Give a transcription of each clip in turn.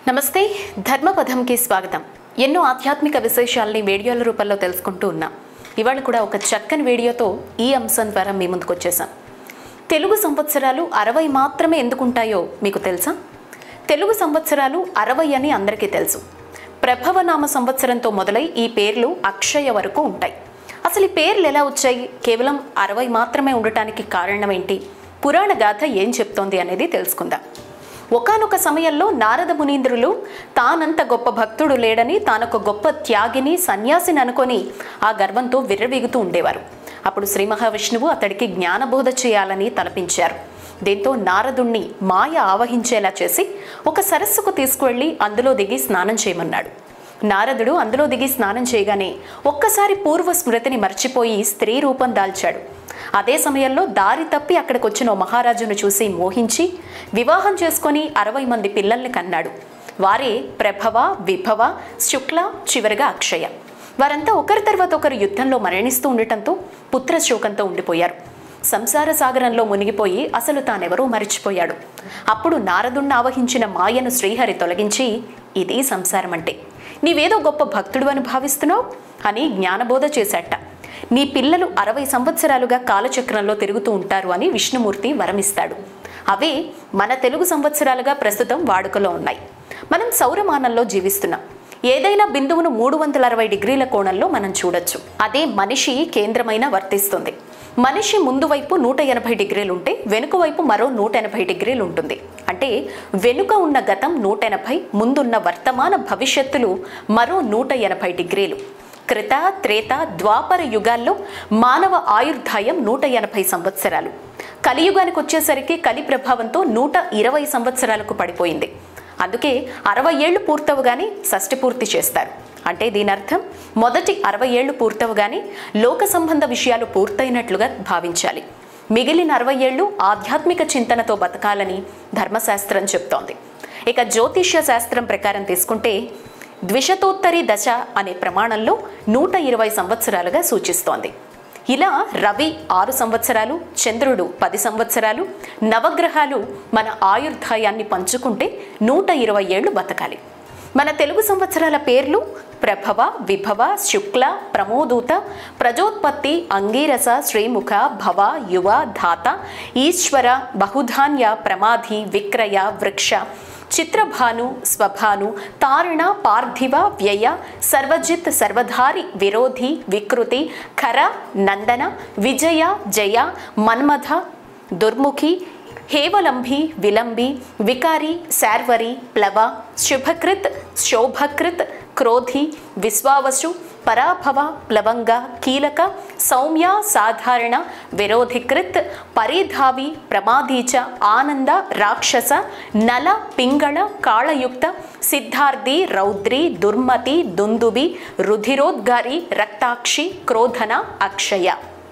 నమస్తే ధర్మపథంకి స్వాగతం ఎన్నో ఆధ్యాత్మిక విశేషాలని వీడియోల రూపంలో తెలుసుకుంటూ ఉన్నాం ఇవాళ కూడా ఒక చక్కని వీడియోతో ఈ అంశం ద్వారా మీ ముందుకు వచ్చేసాం తెలుగు సంవత్సరాలు అరవై మాత్రమే ఎందుకుంటాయో మీకు తెలుసా తెలుగు సంవత్సరాలు అరవై అని అందరికీ తెలుసు ప్రభవనామ సంవత్సరంతో మొదలై ఈ పేర్లు అక్షయ వరకు ఉంటాయి అసలు ఈ పేర్లు ఎలా వచ్చాయి కేవలం అరవై మాత్రమే ఉండటానికి కారణం ఏంటి పురాణ గాథ ఏం చెప్తోంది అనేది తెలుసుకుందాం ఒకానొక సమయంలో నారద మునీంద్రులు తానంత గొప్ప భక్తుడు లేడని తానొక గొప్ప త్యాగిని సన్యాసిని అనుకొని ఆ గర్వంతో విర్రవీగుతూ ఉండేవారు అప్పుడు శ్రీ మహావిష్ణువు అతడికి జ్ఞానబోధ చేయాలని తలపించారు దీంతో నారదుణ్ణి మాయ ఆవహించేలా చేసి ఒక సరస్సుకు తీసుకువెళ్ళి అందులో దిగి స్నానం చేయమన్నాడు నారదుడు అందులో దిగి స్నానం చేయగానే ఒక్కసారి పూర్వ స్మృతిని మర్చిపోయి స్త్రీ రూపం దాల్చాడు అదే సమయంలో దారి తప్పి అక్కడికి వచ్చిన ఓ మహారాజును చూసి మోహించి వివాహం చేసుకొని అరవై మంది పిల్లల్ని కన్నాడు వారే ప్రభవ విభవ శుక్ల చివరిగా అక్షయ వారంతా ఒకరి తర్వాత ఒకరు యుద్ధంలో మరణిస్తూ ఉండటంతో పుత్ర శోకంతో ఉండిపోయారు సంసార సాగరంలో మునిగిపోయి అసలు తానెవరో మరిచిపోయాడు అప్పుడు నారదుణ్ణి ఆవహించిన మాయను శ్రీహరి తొలగించి ఇది సంసారం అంటే నీవేదో గొప్ప భక్తుడు అని భావిస్తున్నావు అని జ్ఞానబోధ చేశాట నీ పిల్లలు అరవై సంవత్సరాలుగా కాలచక్రంలో తిరుగుతూ ఉంటారు అని విష్ణుమూర్తి వరమిస్తాడు అవే మన తెలుగు సంవత్సరాలుగా ప్రస్తుతం వాడుకలో ఉన్నాయి మనం సౌరమానంలో జీవిస్తున్నాం ఏదైనా బిందువును మూడు వందల అరవై డిగ్రీల కోణంలో మనం చూడొచ్చు అదే మనిషి కేంద్రమైన వర్తిస్తుంది మనిషి ముందు వైపు నూట ఎనభై డిగ్రీలు ఉంటే వెనుక వైపు మరో నూట ఎనభై డిగ్రీలు ఉంటుంది అంటే వెనుక ఉన్న గతం నూట ఎనభై ముందున్న వర్తమాన భవిష్యత్తులు మరో నూట ఎనభై డిగ్రీలు కృత త్రేత ద్వాపర యుగాల్లో మానవ ఆయుర్దాయం నూట ఎనభై సంవత్సరాలు కలియుగానికి వచ్చేసరికి కలి ప్రభావంతో నూట ఇరవై సంవత్సరాలకు పడిపోయింది అందుకే అరవై ఏళ్ళు పూర్తవగానే షష్టి పూర్తి చేస్తారు అంటే దీని అర్థం మొదటి అరవై ఏళ్ళు పూర్తవగానే లోక సంబంధ విషయాలు పూర్తయినట్లుగా భావించాలి మిగిలిన అరవై ఏళ్ళు ఆధ్యాత్మిక చింతనతో బతకాలని ధర్మశాస్త్రం చెప్తోంది ఇక జ్యోతిష్య శాస్త్రం ప్రకారం తీసుకుంటే ద్విశతోత్తరి దశ అనే ప్రమాణంలో నూట ఇరవై సంవత్సరాలుగా సూచిస్తోంది ఇలా రవి ఆరు సంవత్సరాలు చంద్రుడు పది సంవత్సరాలు నవగ్రహాలు మన ఆయుర్దాయాన్ని పంచుకుంటే నూట ఇరవై ఏళ్ళు బతకాలి మన తెలుగు సంవత్సరాల పేర్లు ప్రభవ విభవ శుక్ల ప్రమోదూత ప్రజోత్పత్తి అంగీరస శ్రీముఖ భవ యువ ధాత ఈశ్వర బహుధాన్య ప్రమాధి విక్రయ వృక్ష చిత్రభాను స్వభాను తారణ పార్థివ వ్యయ సర్వజిత్ సర్వధారి విరోధి వికృతి ఖర నందన విజయ జయ మన్మథ దుర్ముఖి హేవలంబి విలంబి వికారి శార్వరి ప్లవ శుభకృత్ శోభకృత్ క్రోధి విశ్వావసు పరాభవ ప్లవంగ కీలక సౌమ్య సాధారణ విరోధికృత్ పరిధావి ప్రమాదీచ ఆనంద రాక్షస నల పింగళ కాళయుక్త సిద్ధార్థి రౌద్రి దుర్మతి దుందుబి రుధిరోద్గారి రక్తాక్షి క్రోధన అక్షయ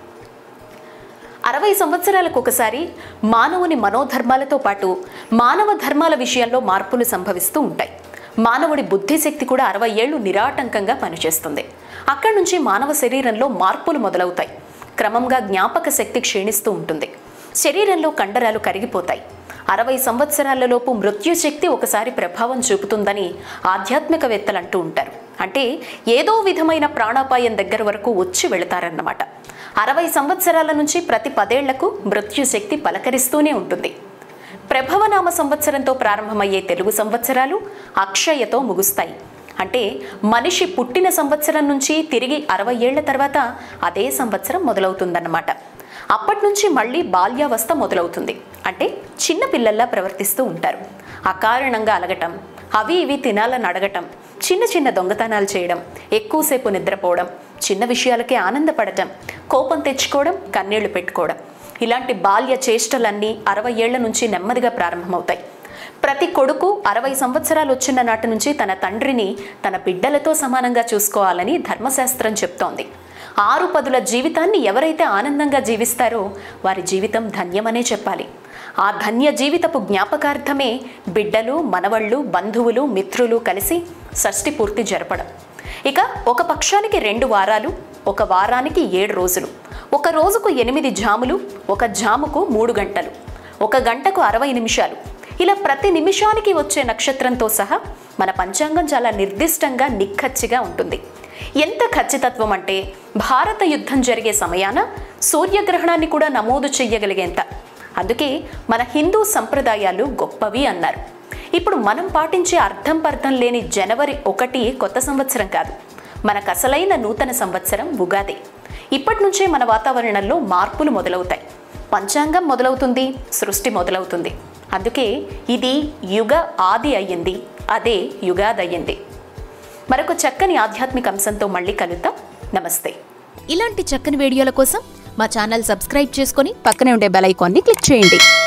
అరవై సంవత్సరాలకు ఒకసారి మానవుని మనోధర్మాలతో పాటు మానవ ధర్మాల విషయంలో మార్పులు సంభవిస్తూ ఉంటాయి మానవుడి బుద్ధిశక్తి కూడా అరవై ఏళ్ళు నిరాటంకంగా పనిచేస్తుంది అక్కడి నుంచి మానవ శరీరంలో మార్పులు మొదలవుతాయి క్రమంగా జ్ఞాపక శక్తి క్షీణిస్తూ ఉంటుంది శరీరంలో కండరాలు కరిగిపోతాయి అరవై సంవత్సరాలలోపు మృత్యుశక్తి ఒకసారి ప్రభావం చూపుతుందని ఆధ్యాత్మికవేత్తలు అంటూ ఉంటారు అంటే ఏదో విధమైన ప్రాణాపాయం దగ్గర వరకు వచ్చి వెళతారన్నమాట అరవై సంవత్సరాల నుంచి ప్రతి పదేళ్లకు మృత్యుశక్తి పలకరిస్తూనే ఉంటుంది ప్రభవనామ సంవత్సరంతో ప్రారంభమయ్యే తెలుగు సంవత్సరాలు అక్షయతో ముగుస్తాయి అంటే మనిషి పుట్టిన సంవత్సరం నుంచి తిరిగి అరవై ఏళ్ల తర్వాత అదే సంవత్సరం మొదలవుతుందన్నమాట అప్పటి నుంచి మళ్ళీ బాల్యావస్థ మొదలవుతుంది అంటే చిన్న పిల్లల్లా ప్రవర్తిస్తూ ఉంటారు అకారణంగా అలగటం అవి ఇవి తినాలని అడగటం చిన్న చిన్న దొంగతనాలు చేయడం ఎక్కువసేపు నిద్రపోవడం చిన్న విషయాలకే ఆనందపడటం కోపం తెచ్చుకోవడం కన్నీళ్లు పెట్టుకోవడం ఇలాంటి బాల్య చేష్టలన్నీ అరవై ఏళ్ల నుంచి నెమ్మదిగా ప్రారంభమవుతాయి ప్రతి కొడుకు అరవై సంవత్సరాలు వచ్చిన నాటి నుంచి తన తండ్రిని తన బిడ్డలతో సమానంగా చూసుకోవాలని ధర్మశాస్త్రం చెప్తోంది ఆరు పదుల జీవితాన్ని ఎవరైతే ఆనందంగా జీవిస్తారో వారి జీవితం ధన్యమనే చెప్పాలి ఆ ధన్య జీవితపు జ్ఞాపకార్థమే బిడ్డలు మనవళ్ళు బంధువులు మిత్రులు కలిసి షష్ఠి పూర్తి జరపడం ఇక ఒక పక్షానికి రెండు వారాలు ఒక వారానికి ఏడు రోజులు ఒక రోజుకు ఎనిమిది జాములు ఒక జాముకు మూడు గంటలు ఒక గంటకు అరవై నిమిషాలు ఇలా ప్రతి నిమిషానికి వచ్చే నక్షత్రంతో సహా మన పంచాంగం చాలా నిర్దిష్టంగా నిక్కచ్చిగా ఉంటుంది ఎంత ఖచ్చితత్వం అంటే భారత యుద్ధం జరిగే సమయాన సూర్యగ్రహణాన్ని కూడా నమోదు చెయ్యగలిగేంత అందుకే మన హిందూ సంప్రదాయాలు గొప్పవి అన్నారు ఇప్పుడు మనం పాటించే అర్థం పర్థం లేని జనవరి ఒకటి కొత్త సంవత్సరం కాదు మనకు అసలైన నూతన సంవత్సరం ఉగాది ఇప్పటి నుంచే మన వాతావరణంలో మార్పులు మొదలవుతాయి పంచాంగం మొదలవుతుంది సృష్టి మొదలవుతుంది అందుకే ఇది యుగ ఆది అయ్యింది అదే యుగాది అయ్యింది మరొక చక్కని ఆధ్యాత్మిక అంశంతో మళ్ళీ కలుద్దాం నమస్తే ఇలాంటి చక్కని వీడియోల కోసం మా ఛానల్ సబ్స్క్రైబ్ చేసుకొని పక్కనే ఉండే బెల్ ఐకాన్ని క్లిక్ చేయండి